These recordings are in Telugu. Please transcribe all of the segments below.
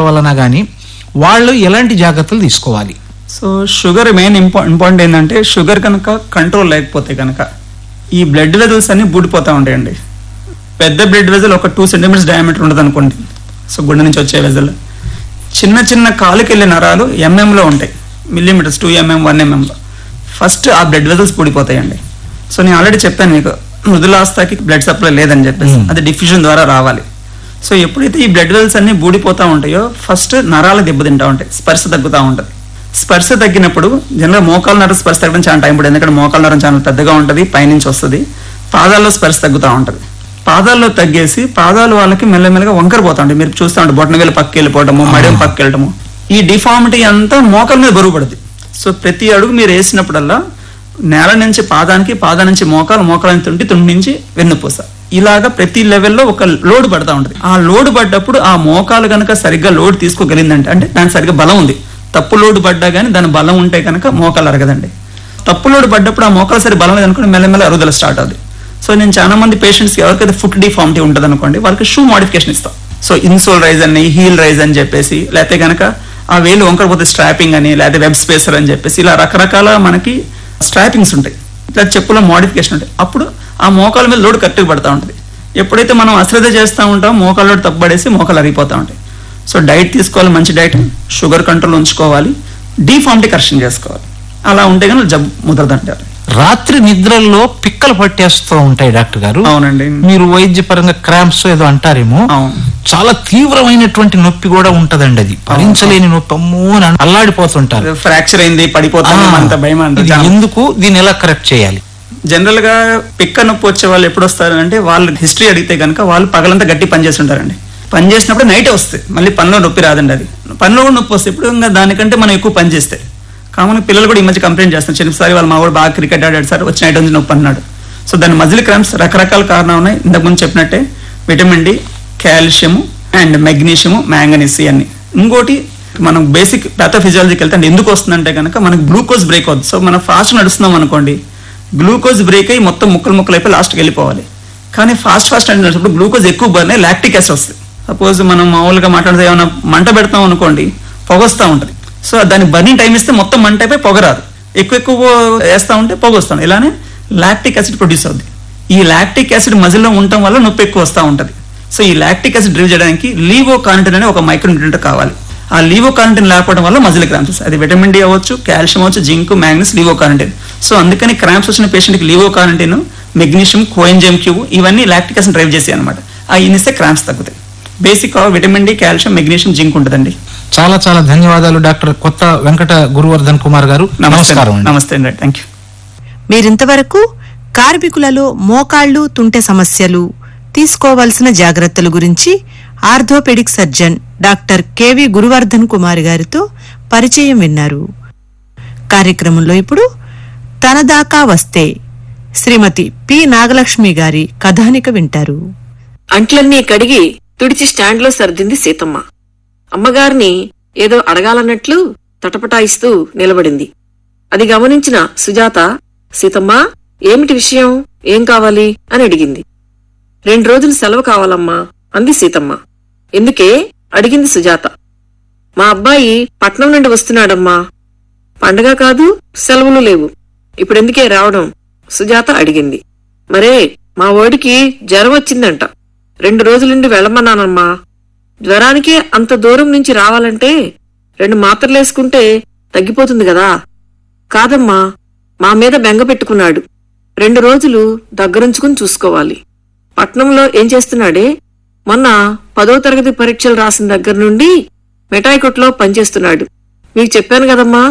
డాక్టర్ వలన గాని వాళ్ళు ఎలాంటి జాగ్రత్తలు తీసుకోవాలి సో షుగర్ మెయిన్ ఇంపా ఇంపార్టెంట్ ఏంటంటే షుగర్ కనుక కంట్రోల్ లేకపోతే కనుక ఈ బ్లడ్ వెజల్స్ అన్ని బూడిపోతూ ఉంటాయండి పెద్ద బ్లడ్ వెజల్ ఒక టూ సెంటీమీటర్స్ డయామీటర్ ఉండదు అనుకోండి సో గుండె నుంచి వచ్చే వెజల్ చిన్న చిన్న కాలుకి వెళ్ళే నరాలు ఎంఎంలో ఉంటాయి మిల్లీమీటర్స్ టూ ఎంఎం వన్ ఎంఎంలో ఫస్ట్ ఆ బ్లడ్ వెజల్స్ పూడిపోతాయండి సో నేను ఆల్రెడీ చెప్పాను మీకు మృదులాస్థకి బ్లడ్ సప్లై లేదని చెప్పేసి Hmm. అది డిఫ్యూజన్ ద్వారా రావాలి సో ఎప్పుడైతే ఈ బ్లడ్ వెల్స్ అన్ని బూడిపోతూ ఉంటాయో ఫస్ట్ నరాలు దెబ్బతింటా ఉంటాయి స్పర్శ తగ్గుతూ ఉంటుంది స్పర్శ తగ్గినప్పుడు జనరల్ మోకాల నరం స్పర్శ తగ్గడం చాలా టైం పడుతుంది ఎందుకంటే మోకాల నరం చాలా పెద్దగా ఉంటుంది పైనుంచి వస్తుంది పాదాల్లో స్పర్శ తగ్గుతూ ఉంటుంది పాదాల్లో తగ్గేసి పాదాలు వాళ్ళకి మెల్లమెల్లగా వంకర పోతా ఉంటాయి మీరు చూస్తూ ఉంటారు బొట్టన వేలు పక్కకి వెళ్ళిపోవటము మడియం పక్కకి వెళ్ళటము ఈ డిఫార్మిటీ అంతా మోకాల మీద బరువు పడుతుంది సో ప్రతి అడుగు మీరు వేసినప్పుడల్లా నేల నుంచి పాదానికి పాదా నుంచి మోకాలు మోకాల నుంచి తుంటి తుంటి నుంచి వెన్నుపూస ఇలాగా ప్రతి లెవెల్లో ఒక లోడ్ పడతా ఉంటుంది ఆ లోడ్ పడ్డప్పుడు ఆ మోకాలు కనుక సరిగ్గా లోడ్ తీసుకోగలిగిందంటే అంటే దానికి సరిగ్గా బలం ఉంది తప్పు లోడ్ పడ్డా కానీ దాని బలం ఉంటే కనుక మోకాలు అరగదండి తప్పు లోడ్ పడ్డప్పుడు ఆ మోకాలు సరి బలం లేదనుకోండి మెల్లమెల్ల అరుగుదల స్టార్ట్ అవుతుంది సో నేను చాలా మంది పేషెంట్స్ ఎవరికైతే ఫుట్ డిఫార్మిటీ ఉంటుంది అనుకోండి వాళ్ళకి షూ మోడిఫికేషన్ ఇస్తాం సో ఇన్సోల్ రైజ్ అని హీల్ రైజ్ అని చెప్పేసి లేకపోతే కనుక ఆ వేలు వంకరపోతే స్ట్రాపింగ్ అని లేకపోతే వెబ్ స్పేసర్ అని చెప్పేసి ఇలా రకరకాల మనకి స్ట్రాపింగ్స్ ఉంటాయి ఇట్లా చెప్పులో మోడిఫికేషన్ ఉంటాయి అప్పుడు ఆ మోకాల మీద లోడ్ కరెక్ట్గా పడతా ఉంటుంది ఎప్పుడైతే మనం అశ్రద్ధ చేస్తూ ఉంటామో మోకాల లోడ్ తప్పుపడేసి మోకాలు అరిగిపోతూ ఉంటాయి సో డైట్ తీసుకోవాలి మంచి డైట్ షుగర్ కంట్రోల్ ఉంచుకోవాలి డీఫార్మిటీ కరెక్షన్ చేసుకోవాలి అలా ఉంటే కానీ జబ్బు ముదరదంటారు రాత్రి నిద్రల్లో పిక్కలు పట్టేస్తూ ఉంటాయి డాక్టర్ గారు అవునండి మీరు వైద్యపరంగా క్రాంప్స్ ఏదో అంటారేమో అవును చాలా తీవ్రమైనటువంటి నొప్పి కూడా ఉంటదండి అది భరించలేని నొప్పి అమ్మో అని అల్లాడిపోతుంటారు ఫ్రాక్చర్ అయింది పడిపోతాం అంత భయం అంత ఇది ఎందుకు దీన్ని ఎలా కరెక్ట్ చేయాలి జనరల్ గా పిక్క నొప్పి వచ్చే వాళ్ళు ఎప్పుడు వస్తారంటే వాళ్ళు హిస్టరీ అడిగితే కనుక వాళ్ళు పగలంతా గట్టి పని చేస్తుంటారండి పని చేసినప్పుడు నైటే వస్తాయి మళ్ళీ పనిలో నొప్పి రాదండి అది పనిలో కూడా నొప్పి వస్తాయి ఇప్పుడు ఇంకా దానికంటే మనం ఎక్కువ పని చేస్తే కామన్ పిల్లలు కూడా ఈ మధ్య కంప్లైంట్ చేస్తారు చిన్నసారి వాళ్ళు మా వాడు బాగా క్రికెట్ ఆడాడు సార్ వచ్చి నైట్ నుంచి నొప్పి అన్నాడు సో దాని మజిల్ క్రాంప్స్ రకరకాల కారణాలు ఉన్నాయి ఇంతకుముందు చెప్పినట్టే vitamin D calcium and magnesium manganese అన్ని ఇంకోటి మనం బేసిక్ ప్యాథోఫిజియాలజీకి వెళ్తే అంటే ఎందుకు వస్తుందంటే కనుక మనకి గ్లూకోజ్ బ్రేక్ అవుతుంది సో మనం ఫాస్ట్ నడుస్తున్నాం అనుకోండి గ్లూకోజ్ బ్రేక్ అయ్యి మొత్తం ముక్కలు ముక్కలు అయిపోయి లాస్ట్కి వెళ్ళిపోవాలి కానీ ఫాస్ట్ ఫాస్ట్ అంటే గ్లూకోజ్ ఎక్కువ బర్న్ అయ్యి లాక్టిక్ యాసిడ్ వస్తుంది సపోజ్ మనం మామూలుగా మాట్లాడితే ఏమైనా మంట పెడతాం అనుకోండి పొగ వస్తూ ఉంటుంది సో దాని బర్నింగ్ టైం ఇస్తే మొత్తం మంట అయిపోయి పొగ రాదు ఎక్కువ ఎక్కువ వేస్తూ ఉంటే పొగ వస్తుంది ఇలానే లాక్టిక్ యాసిడ్ ప్రొడ్యూస్ అవుతుంది ఈ లాక్టిక్ యాసిడ్ మజిల్లో ఉండటం వల్ల నొప్పి ఎక్కువ వస్తూ ఉంటుంది సో ఈ లాక్టిక్ యాసిడ్ డ్రైవ్ చేయడానికి లీవో కాంటిన్ అనే ఒక మైక్రోన్యూట్రెంట్ కావాలి ఆ లీవో కాంటిన్ లేకపోవడం వల్ల మజిల్ క్రాంప్స్ అది విటమిన్ డి అవ్వచ్చు కాల్షియం అవ్వచ్చు zinc manganese levocarnitine so అందుకని క్రాంప్స్ వచ్చిన పేషెంట్కి లీవో కాంటిన్ మెగ్నీషియం కోఎంజైమ్ క్యూబ్ ఇవన్నీ లాక్టిక్ యాసిడ్ డ్రైవ్ చేస్తాయి అనమాట ఆ ఇనిస్తే క్రాంప్స్ తగ్గుతాయి basic vitamin D calcium magnesium zinc ఉంటుందండి చాలా చాలా ధన్యవాదాలు డాక్టర్ కొత్త వెంకట గురువర్ధన్ కుమార్ గారు నమస్తే నమస్కారం అండి నమస్తే అండి థ్యాంక్ యూ మీరింతవరకు కార్మికులలో మోకాళ్లు తుంటె సమస్యలు తీసుకోవాల్సిన జాగ్రత్తల గురించి orthopaedic surgeon doctor KV Guruvardhan Kumar గారితో పరిచయం విన్నారు కార్యక్రమంలో ఇప్పుడు తనదాకా వస్తే శ్రీమతి పి నాగలక్ష్మి గారి కథానిక వింటారు అంట్లన్నీ కడిగి తుడిచి స్టాండ్లో సర్దింది సీతమ్మ అమ్మగారిని ఏదో అడగాలన్నట్లు తటపటాయిస్తూ నిలబడింది అది గమనించిన సుజాత సీతమ్మ ఏమిటి విషయం ఏం కావాలి అని అడిగింది రెండు రోజులు సెలవు కావాలమ్మా అంది సీతమ్మ ఎందుకే అడిగింది సుజాత మా అబ్బాయి పట్నం నుండి వస్తున్నాడమ్మా పండగ కాదు సెలవులు లేవు ఇప్పుడెందుకే రావడం సుజాత అడిగింది మరే మా ఓడికి జ్వరం వచ్చిందంట రెండు రోజుల నుండి వెళ్ళమన్నానమ్మా జ్వరానికే అంత దూరం నుంచి రావాలంటే రెండు మాత్రలేసుకుంటే తగ్గిపోతుంది కదా కాదమ్మా మా మీద బెంగ పెట్టుకున్నాడు రెండు రోజులు దగ్గరుంచుకుని చూసుకోవాలి పట్నంలో ఏం చేస్తున్నాడే మొన్న పదో తరగతి పరీక్షలు రాసిన దగ్గర నుండి మిఠాయి కొట్లో పనిచేస్తున్నాడు మీకు చెప్పాను కదమ్మా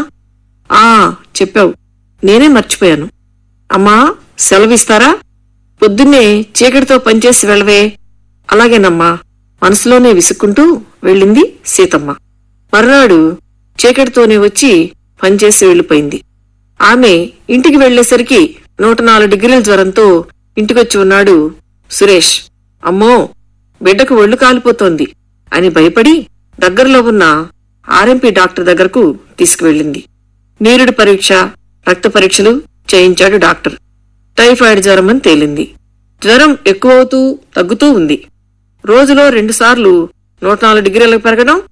ఆ చెప్పావు నేనే మర్చిపోయాను అమ్మా సెలవిస్తారా పొద్దున్నే చీకటితో పనిచేసి వెళ్ళవే అలాగేనమ్మా మనసులోనే విసుక్కుంటూ వెళ్ళింది సీతమ్మ మర్నాడు చీకటితోనే వచ్చి పనిచేసి వెళ్ళిపోయింది ఆమె ఇంటికి వెళ్లేసరికి నూట నాలుగు డిగ్రీల జ్వరంతో ఇంటికొచ్చి ఉన్నాడు సురేష్ అమ్మో బిడ్డకు ఒళ్ళు కాలిపోతోంది అని భయపడి దగ్గరలో ఉన్న ఆర్ఎంపీ డాక్టర్ దగ్గరకు తీసుకువెళ్ళింది నీరుడి పరీక్ష రక్త పరీక్షలు చేయించాడు డాక్టర్ టైఫాయిడ్ జ్వరం అని తేలింది జ్వరం ఎక్కువవుతూ తగ్గుతూ ఉంది రోజులో రెండుసార్లు నూట నాలుగు డిగ్రీలకు పెరగడం